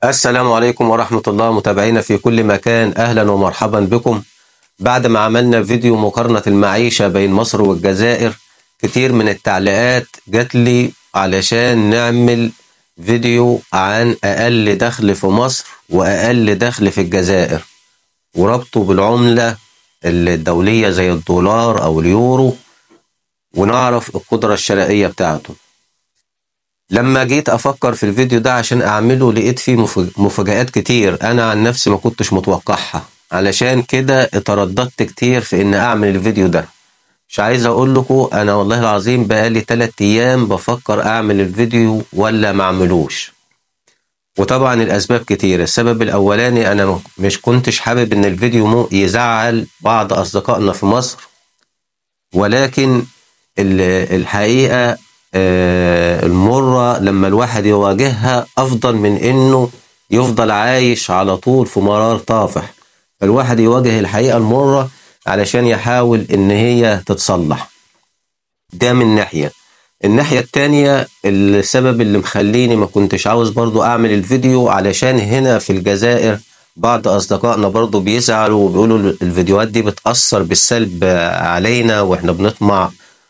السلام عليكم ورحمة الله متابعينا في كل مكان أهلا ومرحبا بكم بعد ما عملنا فيديو مقارنة المعيشة بين مصر والجزائر كتير من التعليقات جات لي علشان نعمل فيديو عن أقل دخل في مصر وأقل دخل في الجزائر وربطه بالعملة الدولية زي الدولار أو اليورو ونعرف القدرة الشرائية بتاعته لما جيت افكر في الفيديو ده عشان اعمله لقيت فيه مفاج- مفاجآت كتير انا عن نفسي ما كنتش متوقعها علشان كده اترددت كتير في ان اعمل الفيديو ده مش عايز اقول لكم انا والله العظيم بقالي 3 ايام بفكر اعمل الفيديو ولا ما اعملوش وطبعا الاسباب كتير السبب الاولاني انا مش كنتش حابب ان الفيديو مو يزعل بعض اصدقائنا في مصر ولكن ال- الحقيقة آه، المرة لما الواحد يواجهها أفضل من إنه يفضل عايش على طول في مرار طافح فالواحد يواجه الحقيقة المرة علشان يحاول إن هي تتصلح ده من ناحية الناحية التانية السبب اللي مخليني ما كنتش عاوز برضو أعمل الفيديو علشان هنا في الجزائر بعض أصدقائنا برضو بيزعلوا وبيقولوا الفيديوهات دي بتأثر بالسلب علينا وإحنا بنطمع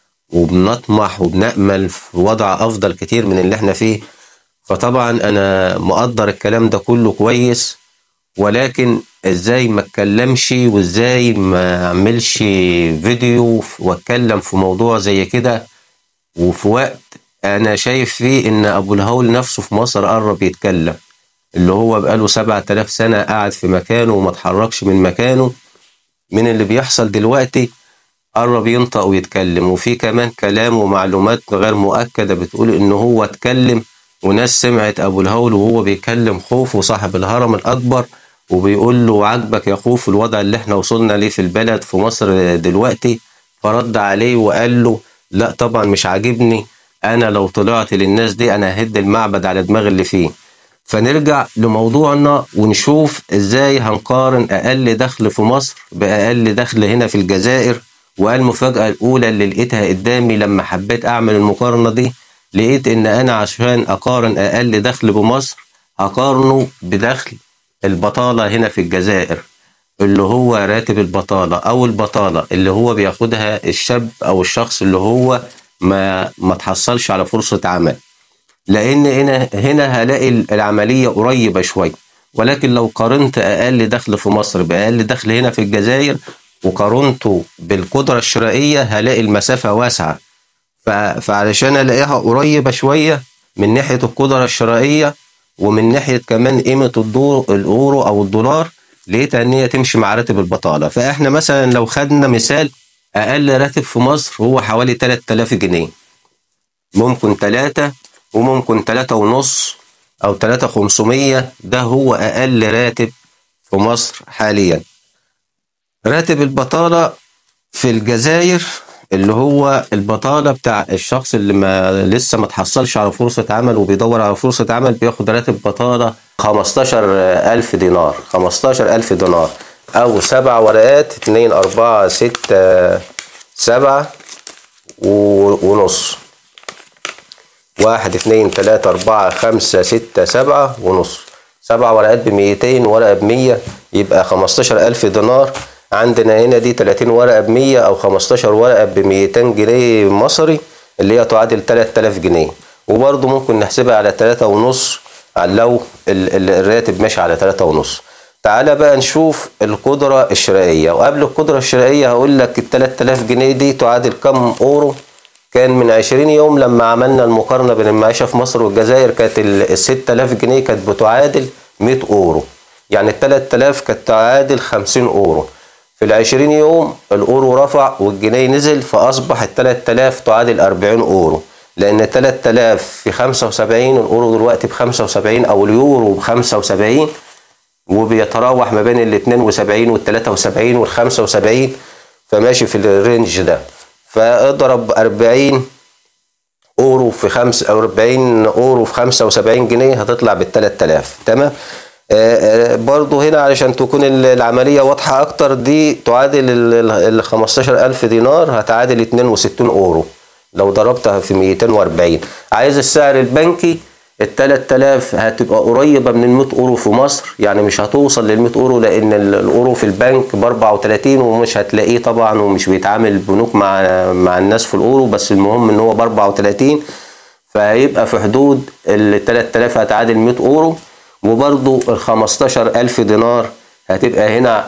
وبنطمح وبنأمل في وضع أفضل كتير من اللي احنا فيه فطبعا أنا مقدر الكلام ده كله كويس ولكن ازاي ما اتكلمش وازاي ما اعملش فيديو واتكلم في موضوع زي كده وفي وقت انا شايف فيه ان ابو الهول نفسه في مصر قرب يتكلم اللي هو بقاله 7000 سنة قاعد في مكانه وما اتحركش من مكانه من اللي بيحصل دلوقتي قرب ينطق ويتكلم وفي كمان كلام ومعلومات غير مؤكدة بتقول إن هو اتكلم وناس سمعت أبو الهول وهو بيكلم خوف وصاحب الهرم الأكبر وبيقول له عاجبك يا خوف الوضع اللي احنا وصلنا ليه في البلد في مصر دلوقتي فرد عليه وقال له لا طبعا مش عاجبني أنا لو طلعت للناس دي أنا ههد المعبد على دماغ اللي فيه فنرجع لموضوعنا ونشوف ازاي هنقارن اقل دخل في مصر باقل دخل هنا في الجزائر والمفاجأة الأولى اللي لقيتها قدامي لما حبيت أعمل المقارنة دي لقيت إن أنا عشان أقارن أقل دخل بمصر هقارنه بدخل البطالة هنا في الجزائر اللي هو راتب البطالة أو البطالة اللي هو بياخدها الشاب أو الشخص اللي هو ما ما تحصلش على فرصة عمل لان هنا هنا هلاقي العمليه قريبه شويه ولكن لو قارنت اقل دخل في مصر باقل دخل هنا في الجزائر وقارنته بالقدره الشرائيه هلاقي المسافه واسعه ف- فعلشان الاقيها قريبه شويه من ناحيه القدره الشرائيه ومن ناحيه كمان قيمه الدور الاورو او الدولار لقيتها ان هي تمشي مع راتب البطاله فاحنا مثلا لو خدنا مثال اقل راتب في مصر هو حوالي 3000 جنيه ممكن ثلاثة وممكن ثلاثة ونص أو ثلاثة خمسمية ده هو أقل راتب في مصر حاليا راتب البطالة في الجزائر اللي هو البطالة بتاع الشخص اللي ما لسه ما تحصلش على فرصة عمل وبيدور على فرصة عمل بياخد راتب بطالة 15 ألف دينار 15 ألف دينار أو سبع ورقات اتنين أربعة ستة سبعة و- ونص واحد اتنين تلاتة أربعة خمسة ستة سبعة ونص سبع ورقات بميتين ورقة بمية يبقى خمستاشر ألف دينار عندنا هنا دي تلاتين ورقة بمية أو خمستاشر ورقة بميتين جنيه مصري اللي هي تعادل تلات آلاف جنيه وبرضه ممكن نحسبها على تلاتة ونص لو ال- ال- الراتب ماشي على تلاتة ونص تعالى بقى نشوف القدرة الشرائية وقبل القدرة الشرائية هقول لك ال 3000 جنيه دي تعادل كم أورو كان من 20 يوم لما عملنا المقارنة بين المعيشة في مصر والجزائر كانت ال 6000 جنيه كانت بتعادل 100 أورو يعني ال 3000 كانت تعادل 50 أورو في ال 20 يوم الأورو رفع والجنيه نزل فأصبح ال 3000 تعادل 40 أورو لأن 3000 في 75 الأورو دلوقتي ب 75 أو اليورو ب 75 وبيتراوح ما بين ال 72 وال 73 وال 75 فماشي في الرينج ده فاضرب 40 اورو في 5 او 40 اورو في 75 جنيه هتطلع بال 3000 تمام آه، آه، برضو هنا علشان تكون ال- العملية واضحة أكتر دي تعادل ال- ال ال 15000 دينار هتعادل 62 أورو لو ضربتها في 240 عايز السعر البنكي ال 3000 هتبقى قريبه من ال 100 اورو في مصر يعني مش هتوصل لل 100 اورو لان الاورو في البنك ب 34 ومش هتلاقيه طبعا ومش بيتعامل بنوك مع مع الناس في الاورو بس المهم ان هو ب 34 فهيبقى في حدود ال 3000 هتعادل 100 اورو وبرضو ال 15000 دينار هتبقى هنا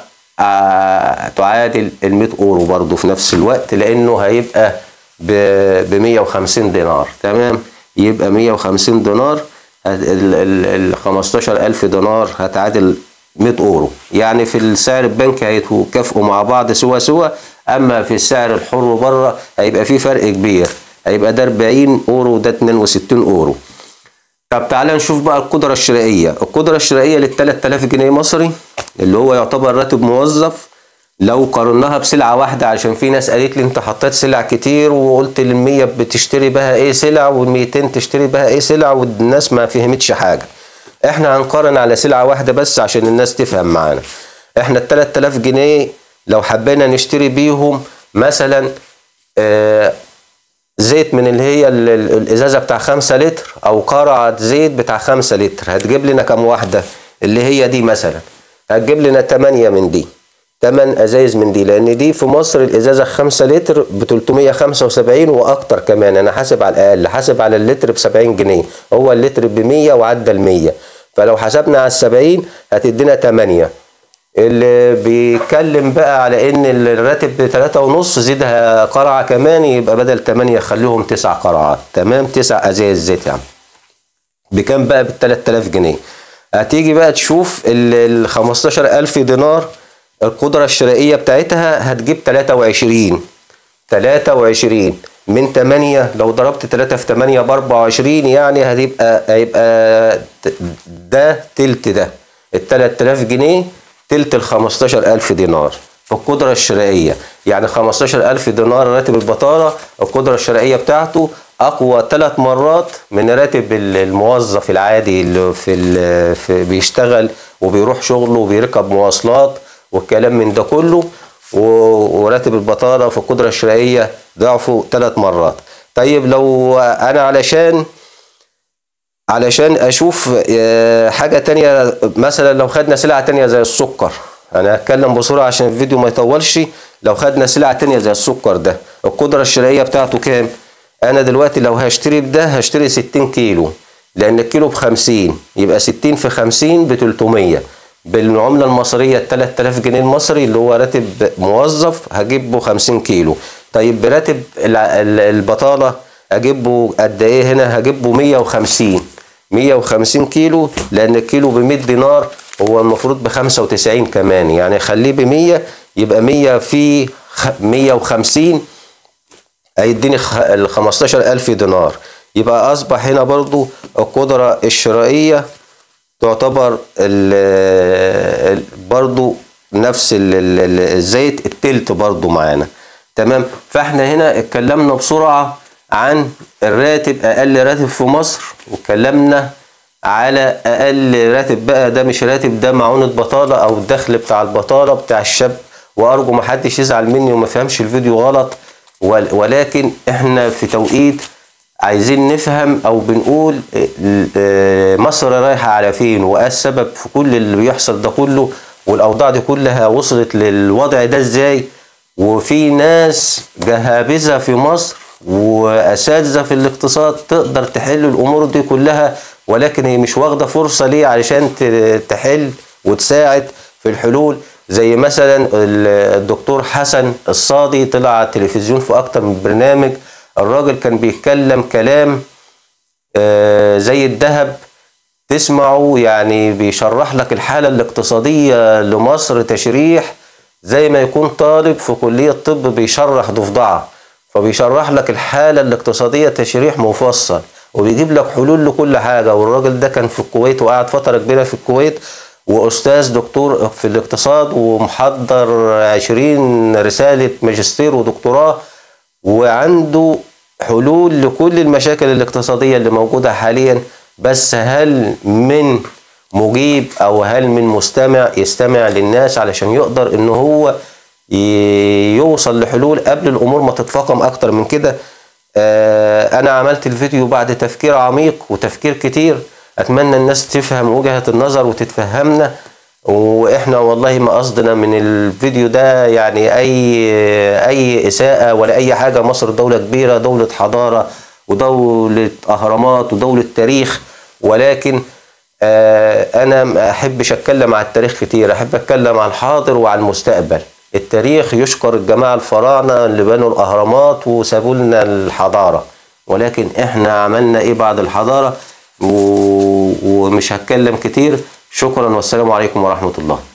تعادل ال 100 اورو برضو في نفس الوقت لانه هيبقى ب 150 دينار تمام يبقى 150 دينار ال 15000 دينار هتعادل 100 اورو يعني في السعر البنكي هيتكافئوا مع بعض سوا سوا اما في السعر الحر بره هيبقى في فرق كبير هيبقى ده 40 اورو وده 62 اورو طب تعالى نشوف بقى القدرة الشرائية القدرة الشرائية لل 3000 جنيه مصري اللي هو يعتبر راتب موظف لو قارناها بسلعة واحدة عشان في ناس قالت لي انت حطيت سلع كتير وقلت للمية بتشتري بها ايه سلع والميتين تشتري بها ايه سلع والناس ما فهمتش حاجة احنا هنقارن على سلعة واحدة بس عشان الناس تفهم معانا احنا ال 3000 جنيه لو حبينا نشتري بيهم مثلا آه زيت من اللي هي الازازة بتاع خمسة لتر او قرعة زيت بتاع خمسة لتر هتجيب لنا كام واحدة اللي هي دي مثلا هتجيب لنا 8 من دي 8 ازايز من دي لان دي في مصر الازازه 5 لتر ب 375 واكتر كمان انا حاسب على الاقل حاسب على اللتر ب 70 جنيه هو اللتر ب 100 وعدى ال 100 فلو حسبنا على ال 70 هتدينا 8 اللي بيتكلم بقى على ان الراتب ب 3 ونص زيدها قرعه كمان يبقى بدل 8 خليهم 9 قرعات تمام 9 ازايز زيت يعني بكام بقى ب 3000 جنيه هتيجي بقى تشوف ال 15000 دينار القدرة الشرائية بتاعتها هتجيب 23 23 من 8 لو ضربت 3 في 8 ب 24 يعني هتبقى هيبقى ده تلت ده ال 3000 جنيه تلت ال 15000 دينار في القدرة الشرائية يعني 15000 دينار راتب البطالة القدرة الشرائية بتاعته أقوى ثلاث مرات من راتب الموظف العادي اللي في, في بيشتغل وبيروح شغله وبيركب مواصلات والكلام من ده كله وراتب البطالة في القدرة الشرائية ضعفه ثلاث مرات طيب لو أنا علشان علشان أشوف حاجة تانية مثلا لو خدنا سلعة تانية زي السكر أنا هتكلم بسرعة عشان الفيديو ما يطولش لو خدنا سلعة تانية زي السكر ده القدرة الشرائية بتاعته كام؟ أنا دلوقتي لو هشتري بده هشتري 60 كيلو لأن الكيلو بخمسين يبقى 60 في 50 ب 300 بالعملة المصرية ال 3000 جنيه المصري اللي هو راتب موظف هجيبه 50 كيلو طيب براتب البطالة اجيبه قد ايه هنا هجيبه 150 150 كيلو لان الكيلو ب 100 دينار هو المفروض ب 95 كمان يعني خليه ب 100 يبقى 100 في 150 هيديني ال 15000 دينار يبقى اصبح هنا برضو القدرة الشرائية تعتبر ال برضو نفس ال الزيت التلت برضو معانا تمام فاحنا هنا اتكلمنا بسرعة عن الراتب اقل راتب في مصر واتكلمنا على اقل راتب بقى ده مش راتب ده معونة بطالة او الدخل بتاع البطالة بتاع الشاب وارجو محدش يزعل مني وما فهمش الفيديو غلط ولكن احنا في توقيت عايزين نفهم او بنقول مصر رايحة على فين وايه السبب في كل اللي بيحصل ده كله والاوضاع دي كلها وصلت للوضع ده ازاي وفي ناس جهابذة في مصر واساتذة في الاقتصاد تقدر تحل الامور دي كلها ولكن هي مش واخدة فرصة ليه علشان تحل وتساعد في الحلول زي مثلا الدكتور حسن الصادي طلع على التلفزيون في اكتر من برنامج الراجل كان بيتكلم كلام زي الذهب تسمعه يعني بيشرح لك الحالة الاقتصادية لمصر تشريح زي ما يكون طالب في كلية طب بيشرح ضفدعة فبيشرح لك الحالة الاقتصادية تشريح مفصل وبيجيب لك حلول لكل حاجة والراجل ده كان في الكويت وقعد فترة كبيرة في الكويت وأستاذ دكتور في الاقتصاد ومحضر عشرين رسالة ماجستير ودكتوراه وعنده حلول لكل المشاكل الاقتصادية اللي موجودة حاليا بس هل من مجيب او هل من مستمع يستمع للناس علشان يقدر ان هو يوصل لحلول قبل الامور ما تتفاقم اكتر من كده آه، انا عملت الفيديو بعد تفكير عميق وتفكير كتير اتمنى الناس تفهم وجهة النظر وتتفهمنا واحنا والله ما قصدنا من الفيديو ده يعني اي اي اساءة ولا اي حاجة مصر دولة كبيرة دولة حضارة ودولة اهرامات ودولة تاريخ ولكن آه، انا ما احبش اتكلم عن التاريخ كتير احب اتكلم عن الحاضر وعن المستقبل التاريخ يشكر الجماعة الفراعنة اللي بنوا الاهرامات وسابوا لنا الحضارة ولكن احنا عملنا ايه بعد الحضارة و... ومش هتكلم كتير شكرا والسلام عليكم ورحمة الله